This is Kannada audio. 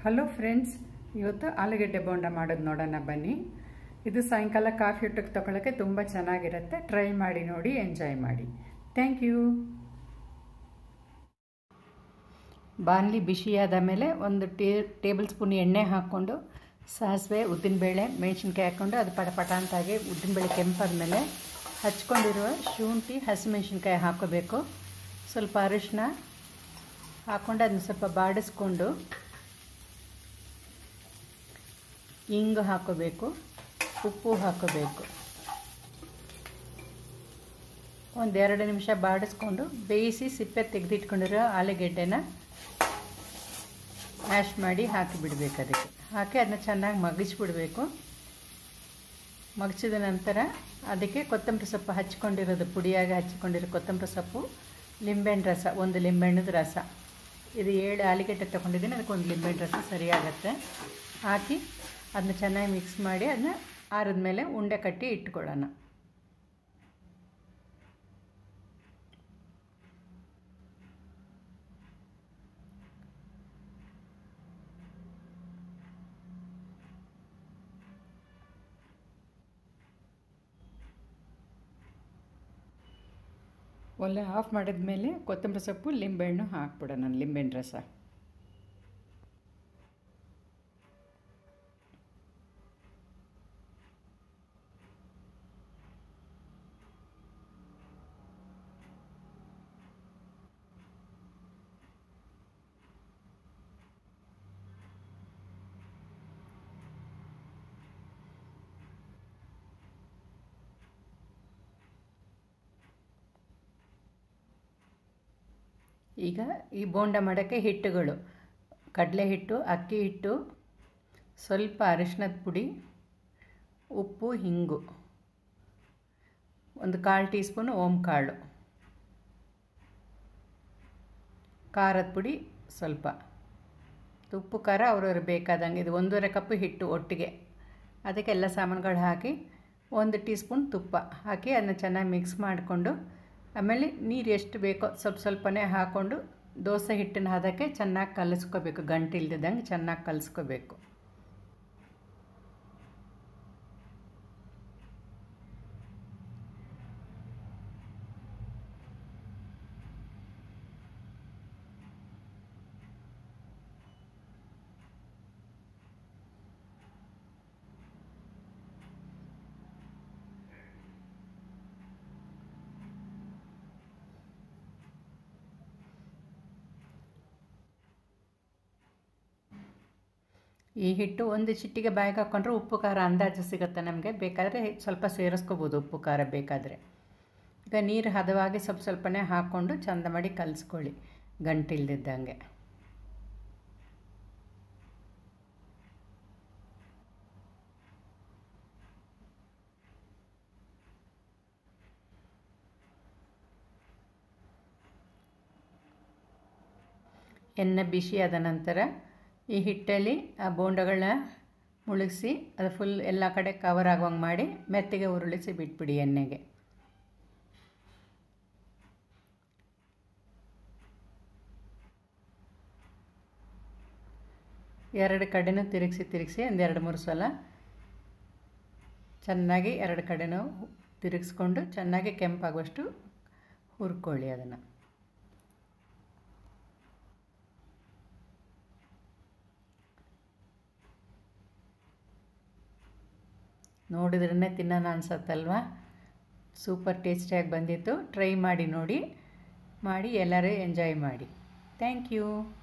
ಹಲೋ ಫ್ರೆಂಡ್ಸ್ ಇವತ್ತು ಆಲೂಗೆಡ್ಡೆ ಬೋಂಡ ಮಾಡೋದು ನೋಡೋಣ ಬನ್ನಿ ಇದು ಸಾಯಂಕಾಲ ಕಾಫಿ ಊಟಕ್ಕೆ ತಗೊಳ್ಳೋಕ್ಕೆ ತುಂಬ ಚೆನ್ನಾಗಿರುತ್ತೆ ಟ್ರೈ ಮಾಡಿ ನೋಡಿ ಎಂಜಾಯ್ ಮಾಡಿ ಥ್ಯಾಂಕ್ ಯು ಬಾಣಲಿ ಬಿಸಿಯಾದ ಮೇಲೆ ಒಂದು ಟೇ ಟೇಬಲ್ ಸ್ಪೂನ್ ಎಣ್ಣೆ ಹಾಕ್ಕೊಂಡು ಸಾಸಿವೆ ಉದ್ದಿನಬೇಳೆ ಮೆಣಸಿನ್ಕಾಯಿ ಹಾಕ್ಕೊಂಡು ಅದು ಪಟ ಪಟ ಅಂತಾಗಿ ಉದ್ದಿನಬೇಳೆ ಕೆಂಪಾದ ಮೇಲೆ ಹಚ್ಕೊಂಡಿರುವ ಶುಂಠಿ ಹಸಿಮೆಣ್ಸಿನ್ಕಾಯಿ ಹಾಕೋಬೇಕು ಸ್ವಲ್ಪ ಅರಿಶಿನ ಹಾಕ್ಕೊಂಡು ಅದನ್ನ ಸ್ವಲ್ಪ ಬಾಡಿಸ್ಕೊಂಡು ಇಂಗು ಹಾಕೋಬೇಕು ಉಪ್ಪು ಹಾಕೋಬೇಕು ಒಂದೆರಡು ನಿಮಿಷ ಬಾಡಿಸ್ಕೊಂಡು ಬೇಯಿಸಿ ಸಿಪ್ಪೆ ತೆಗೆದಿಟ್ಕೊಂಡಿರೋ ಆಲೂಗೆಡ್ಡೆನ ಮ್ಯಾಶ್ ಮಾಡಿ ಹಾಕಿ ಬಿಡಬೇಕು ಅದಕ್ಕೆ ಹಾಕಿ ಅದನ್ನ ಚೆನ್ನಾಗಿ ಮಗಿಸ್ಬಿಡ್ಬೇಕು ಮಗಚಿದ ನಂತರ ಅದಕ್ಕೆ ಕೊತ್ತಂಬರಿ ಸೊಪ್ಪು ಹಚ್ಕೊಂಡಿರೋದು ಪುಡಿಯಾಗಿ ಹಚ್ಕೊಂಡಿರೋ ಕೊತ್ತಂಬರಿ ಸೊಪ್ಪು ಲಿಂಬೆಹಣ್ಣು ರಸ ಒಂದು ಲಿಂಬೆಹಣ್ಣದ ರಸ ಇದು ಏಳು ಆಲೂಗೆಡ್ಡೆ ತೊಗೊಂಡಿದ್ದೀನಿ ಅದಕ್ಕೆ ಒಂದು ಲಿಂಬೆಹಣ್ಣು ರಸ ಸರಿಯಾಗತ್ತೆ ಹಾಕಿ ಅದನ್ನ ಚೆನ್ನಾಗಿ ಮಿಕ್ಸ್ ಮಾಡಿ ಅದನ್ನ ಆರಿದ ಮೇಲೆ ಉಂಡೆ ಕಟ್ಟಿ ಇಟ್ಕೊಳ್ಳೋಣ ಒಲೆ ಆಫ್ ಮಾಡಿದ್ಮೇಲೆ ಕೊತ್ತಂಬರಿ ಸೊಪ್ಪು ಲಿಂಬೆಹಣ್ಣು ಹಾಕ್ಬಿಡೋಣ ಲಿಂಬೆಹಣ್ಣು ರಸ ಈಗ ಈ ಬೋಂಡ ಮಾಡೋಕ್ಕೆ ಹಿಟ್ಟುಗಳು ಕಡಲೆ ಹಿಟ್ಟು ಅಕ್ಕಿ ಹಿಟ್ಟು ಸ್ವಲ್ಪ ಅರಿಶಿನದ ಪುಡಿ ಉಪ್ಪು ಹಿಂಗು ಒಂದು ಕಾಲು ಟೀ ಸ್ಪೂನ್ ಓಮ್ ಕಾಳು ಖಾರದ ಪುಡಿ ಸ್ವಲ್ಪ ಉಪ್ಪು ಖಾರ ಅವ್ರವ್ರು ಬೇಕಾದಂಗೆ ಇದು ಒಂದೂವರೆ ಕಪ್ಪು ಹಿಟ್ಟು ಒಟ್ಟಿಗೆ ಅದಕ್ಕೆ ಎಲ್ಲ ಸಾಮಾನುಗಳು ಹಾಕಿ ಒಂದು ಟೀ ಸ್ಪೂನ್ ತುಪ್ಪ ಹಾಕಿ ಅದನ್ನ ಚೆನ್ನಾಗಿ ಮಿಕ್ಸ್ ಮಾಡಿಕೊಂಡು ಆಮೇಲೆ ನೀರು ಎಷ್ಟು ಬೇಕೋ ಸ್ವಲ್ಪ ಸ್ವಲ್ಪನೇ ಹಾಕ್ಕೊಂಡು ದೋಸೆ ಹಿಟ್ಟಿನ ಹದಕ್ಕೆ ಚೆನ್ನಾಗಿ ಕಲಿಸ್ಕೋಬೇಕು ಗಂಟು ಇಲ್ದಿದ್ದಂಗೆ ಚೆನ್ನಾಗಿ ಕಲಿಸ್ಕೋಬೇಕು ಈ ಹಿಟ್ಟು ಒಂದು ಚಿಟ್ಟಿಗೆ ಬಾಯಿಗೆ ಹಾಕ್ಕೊಂಡ್ರೆ ಉಪ್ಪು ಖಾರ ಅಂದಾಜು ಸಿಗುತ್ತೆ ನಮಗೆ ಬೇಕಾದರೆ ಸ್ವಲ್ಪ ಸೇರಿಸ್ಕೋಬೋದು ಉಪ್ಪು ಖಾರ ಬೇಕಾದರೆ ಈಗ ನೀರು ಹದವಾಗಿ ಸ್ವಲ್ಪ ಸ್ವಲ್ಪನೇ ಹಾಕ್ಕೊಂಡು ಚಂದ ಮಾಡಿ ಕಲಿಸ್ಕೊಳ್ಳಿ ಗಂಟಿಲ್ದಿದ್ದಂಗೆ ಎಣ್ಣೆ ಬಿಸಿ ಆದ ನಂತರ ಈ ಹಿಟ್ಟಲ್ಲಿ ಆ ಬೋಂಡಗಳನ್ನ ಮುಳುಗಿಸಿ ಅದು ಫುಲ್ ಎಲ್ಲ ಕಡೆ ಕವರ್ ಆಗುವಂಗೆ ಮಾಡಿ ಮೆತ್ತಗೆ ಉರುಳಿಸಿ ಬಿಟ್ಬಿಡಿ ಎಣ್ಣೆಗೆ ಎರಡು ಕಡೆನೂ ತಿರುಗಿಸಿ ತಿರುಗಿಸಿ ಒಂದೆರಡು ಮೂರು ಸಲ ಚೆನ್ನಾಗಿ ಎರಡು ಕಡೆನೂ ತಿರುಗಿಸ್ಕೊಂಡು ಚೆನ್ನಾಗಿ ಕೆಂಪಾಗುವಷ್ಟು ಹುರ್ಕೊಳ್ಳಿ ಅದನ್ನು ನೋಡಿದ್ರೇ ತಿನ್ನೋಣ ಅನ್ಸತ್ತಲ್ವ ಸೂಪರ್ ಟೇಸ್ಟಿಯಾಗಿ ಬಂದಿತ್ತು ಟ್ರೈ ಮಾಡಿ ನೋಡಿ ಮಾಡಿ ಎಲ್ಲರೂ ಎಂಜಾಯ್ ಮಾಡಿ ಥ್ಯಾಂಕ್ ಯು